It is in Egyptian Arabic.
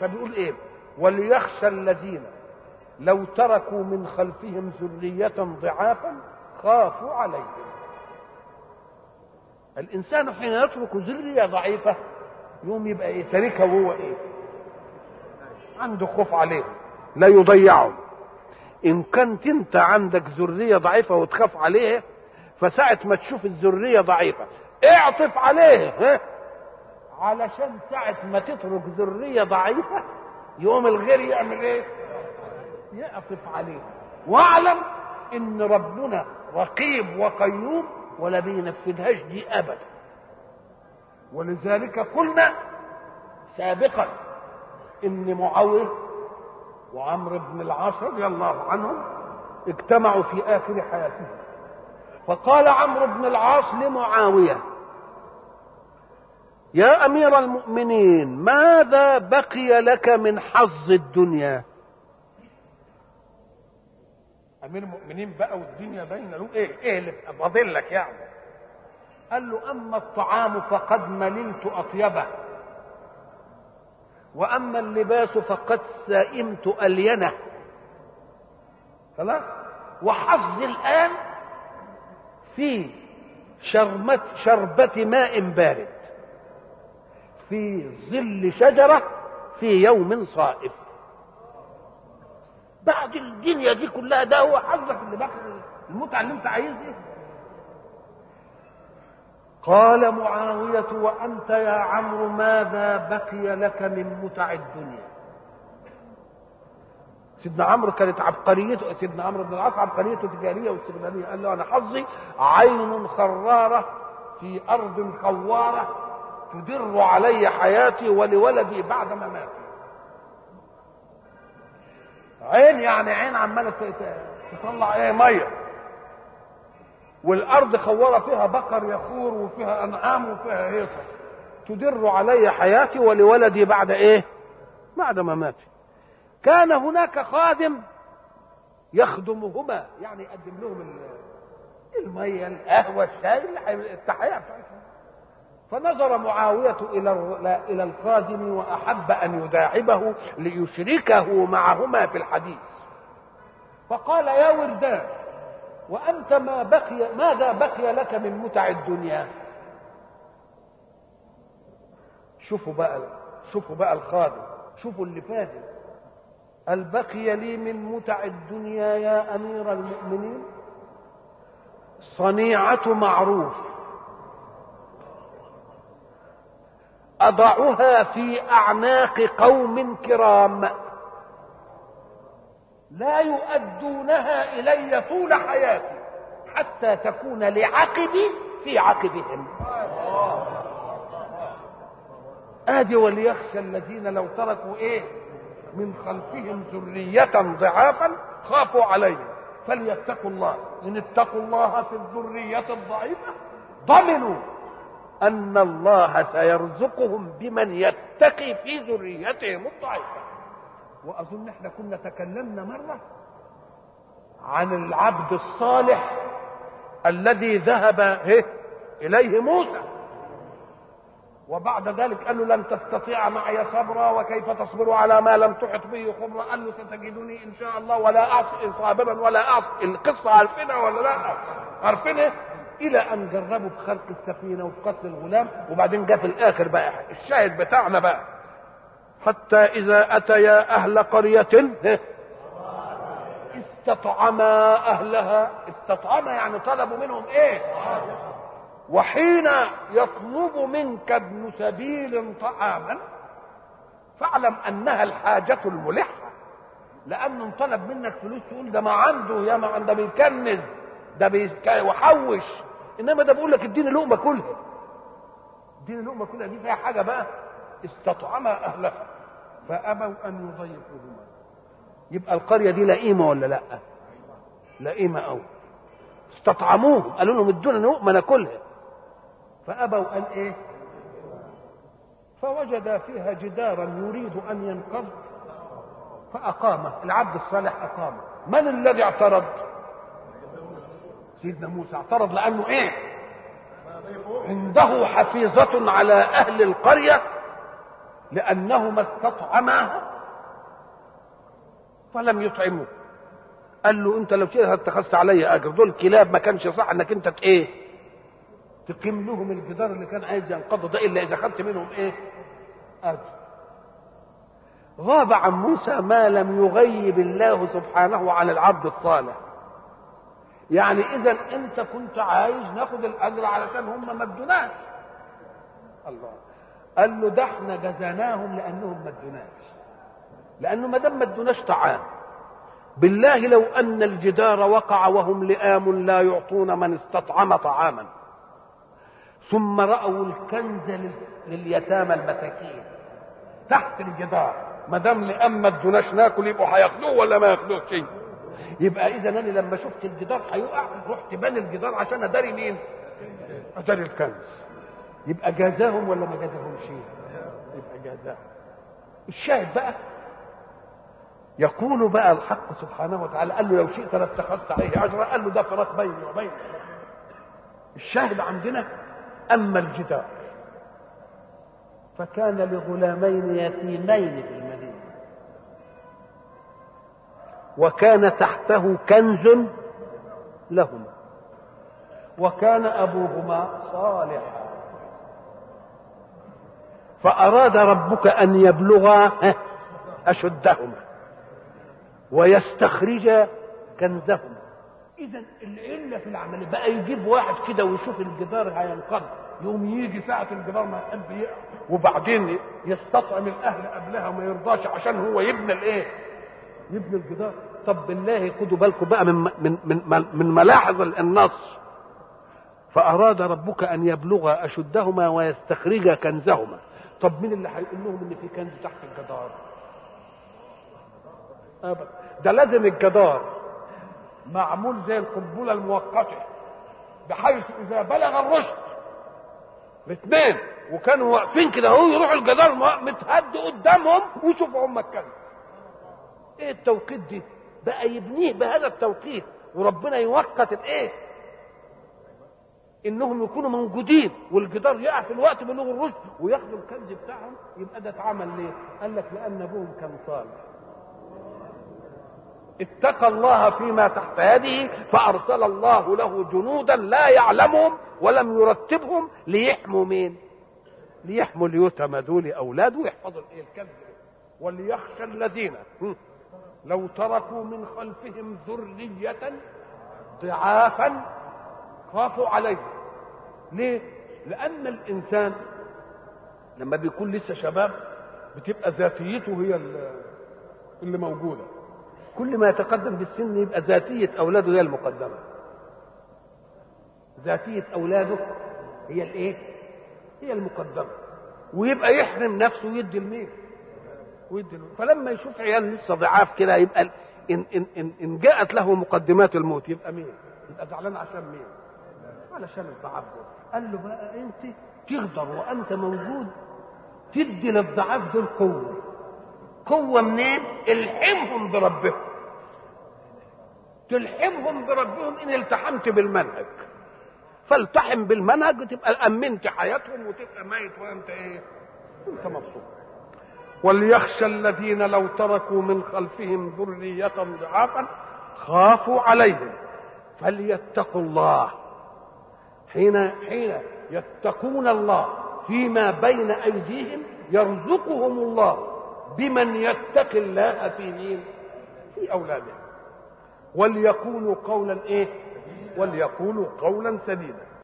فبيقول ايه وليخشى الذين لو تركوا من خلفهم ذرية ضعافا خافوا عليهم الإنسان حين يترك ذرية ضعيفة يوم يبقى ايه تاركها وهو ايه عنده خوف عليهم لا يضيعهم ان كنت انت عندك ذريه ضعيفه وتخاف عليها فساعه ما تشوف الذريه ضعيفه اعطف عليه ها علشان ساعه ما تترك ذريه ضعيفه يوم الغير يعمل ايه يعطف عليه واعلم ان ربنا رقيب وقيوم ولا بينفذهاش دي ابدا ولذلك قلنا سابقا ان معاويه وعمرو بن العاص رضي الله عنهم اجتمعوا في اخر حياتهم فقال عمرو بن العاص لمعاويه يا امير المؤمنين ماذا بقي لك من حظ الدنيا امير المؤمنين بقى والدنيا باينه له ايه ايه اللي فاضل لك يعني قال له اما الطعام فقد مللت اطيبه واما اللباس فقد سئمت الينه خلاص وحظي الان في شرمة شربة ماء بارد في ظل شجرة في يوم صائف بعد الدنيا دي كلها ده هو حظك اللي باقي المتعة اللي انت عايزها قال معاوية وأنت يا عمرو ماذا بقي لك من متع الدنيا سيدنا عمرو كانت عبقريته سيدنا عمرو بن العاص عبقريته تجاريه واستغلاليه قال له انا حظي عين خراره في ارض خواره تدر علي حياتي ولولدي بعد مماتي عين يعني عين عماله تطلع ايه ميه والارض خوره فيها بقر يخور وفيها انعام وفيها هيصه تدر علي حياتي ولولدي بعد ايه بعد مماتي كان هناك خادم يخدمهما يعني يقدم لهم الميه القهوه الشاي التحيه بتاعتهم فنظر معاوية إلى إلى الخادم وأحب أن يداعبه ليشركه معهما في الحديث فقال يا وردان وأنت ما بقي ماذا بقي لك من متع الدنيا شوفوا بقى شوفوا بقى الخادم شوفوا اللي فاتت هل بقي لي من متع الدنيا يا امير المؤمنين صنيعه معروف اضعها في اعناق قوم كرام لا يؤدونها الي طول حياتي حتى تكون لعقبي في عقبهم ادي وليخشى الذين لو تركوا ايه من خلفهم ذرية ضعافا خافوا عليهم فليتقوا الله إن اتقوا الله في الذرية الضعيفة ضمنوا أن الله سيرزقهم بمن يتقي في ذريتهم الضعيفة وأظن احنا كنا تكلمنا مرة عن العبد الصالح الذي ذهب إليه موسى وبعد ذلك قال له لن تستطيع معي صبرا وكيف تصبر على ما لم تحط به خبرا قال له ستجدني ان شاء الله ولا اعصي صابرا ولا اعصي القصه عارفينها ولا لا عارفينها الى ان جربوا في خلق السفينه وفي قتل الغلام وبعدين جاء في الاخر بقى الشاهد بتاعنا بقى حتى اذا اتيا اهل قريه استطعما اهلها استطعما يعني طلبوا منهم ايه وحين يطلب منك ابن سبيل طعاما فاعلم انها الحاجة الملحة لانه طلب منك فلوس تقول ده ما عنده يا ما عنده بيكنز ده بيحوش انما ده بيقول لك اديني لقمة كلها اديني لقمة كلها دي فيها حاجة بقى استطعما اهلها فابوا ان يضيفوهما يبقى القرية دي لئيمة ولا لا لئيمة قوي استطعموهم قالوا لهم ادونا لقمة ناكلها فأبوا أن إيه فوجد فيها جدارا يريد أن ينقض فأقامه العبد الصالح أقامه من الذي اعترض سيدنا موسى اعترض لأنه إيه عنده حفيظة على أهل القرية لأنهما استطعما فلم يطعموه قال له انت لو كده اتخذت علي اجر دول كلاب ما كانش صح انك انت ت- ايه تقيم لهم الجدار اللي كان عايز ينقضه ده الا اذا خدت منهم ايه اجر غاب عن موسى ما لم يغيب الله سبحانه عن العبد الصالح يعني اذا انت كنت عايز ناخد الاجر علشان هم ما ادوناش الله قال له ده احنا جزيناهم لانهم ما ادوناش لانه ما دام ما ادوناش طعام بالله لو ان الجدار وقع وهم لئام لا يعطون من استطعم طعاما ثم راوا الكنز لل- لليتامى المساكين تحت الجدار ما دام لئام ما ادوناش ناكل يبقوا هياخدوه ولا ما ياخدوش شيء يبقى اذا انا لما شفت الجدار هيقع رحت بني الجدار عشان اداري مين؟ اداري الكنز يبقى جازاهم ولا ما جازاهمش؟ يبقى جازاهم الشاهد بقى يقول بقى الحق سبحانه وتعالى قال له لو شئت لاتخذت عليه اجرا قال له ده فراق بيني وبينك الشاهد عندنا اما الجدار فكان لغلامين يتيمين في المدينه وكان تحته كنز لهما وكان ابوهما صالحا فاراد ربك ان يبلغا اشدهما ويستخرج كنزهما اذا العله في العمل بقى يجيب واحد كده ويشوف الجدار هينقض يقوم يجي ساعه الجدار ما يحب يقع وبعدين يستطعم الاهل قبلها وما يرضاش عشان هو يبني الايه يبني الجدار طب بالله خدوا بالكم بقى من من من, من ملاحظ النص فاراد ربك ان يبلغ اشدهما ويستخرج كنزهما طب مين اللي هيقول لهم ان في كنز تحت الجدار أبدا ده لازم الجدار معمول زي القنبلة المؤقتة بحيث إذا بلغ الرشد الاثنين وكانوا واقفين كده اهو يروحوا الجدار متهد قدامهم ويشوفوا هم الكلب ايه التوقيت دي بقى يبنيه بهذا التوقيت وربنا يوقت الايه انهم يكونوا موجودين والجدار يقع في الوقت بلوغ الرشد وياخدوا الكنز بتاعهم يبقى ده اتعمل ليه؟ قال لك لان ابوهم كان صالح اتقى الله فيما تحت يده فارسل الله له جنودا لا يعلمهم ولم يرتبهم ليحموا مين؟ ليحموا اليتامى دول اولاده ويحفظوا الايه الكنز وليخشى الذين لو تركوا من خلفهم ذرية ضعافا خافوا عليهم ليه؟ لأن الإنسان لما بيكون لسه شباب بتبقى ذاتيته هي اللي موجودة كل ما يتقدم بالسن يبقى ذاتية أولاده هي المقدمة ذاتية أولاده هي الإيه؟ هي المقدمة ويبقى يحرم نفسه ويدي الميل ويدي الميل فلما يشوف عيال لسه ضعاف كده يبقى إن, إن, إن, إن جاءت له مقدمات الموت يبقى مين؟ يبقى زعلان عشان مين؟ علشان الضعاف دول قال له بقى أنت تقدر وأنت موجود تدي للضعاف دول قوة قوة منين؟ الحمهم بربهم تلحمهم بربهم إن التحمت بالمنهج فالتحم بالمنهج وتبقى أمنت حياتهم وتبقى ميت وأنت إيه؟ أنت مبسوط وليخشى الذين لو تركوا من خلفهم ذرية ضعافا خافوا عليهم فليتقوا الله حين حين يتقون الله فيما بين أيديهم يرزقهم الله بمن يتقي الله في مين؟ في أولادهم وليقولوا قولا إيه؟ وليقولوا قولا سديدا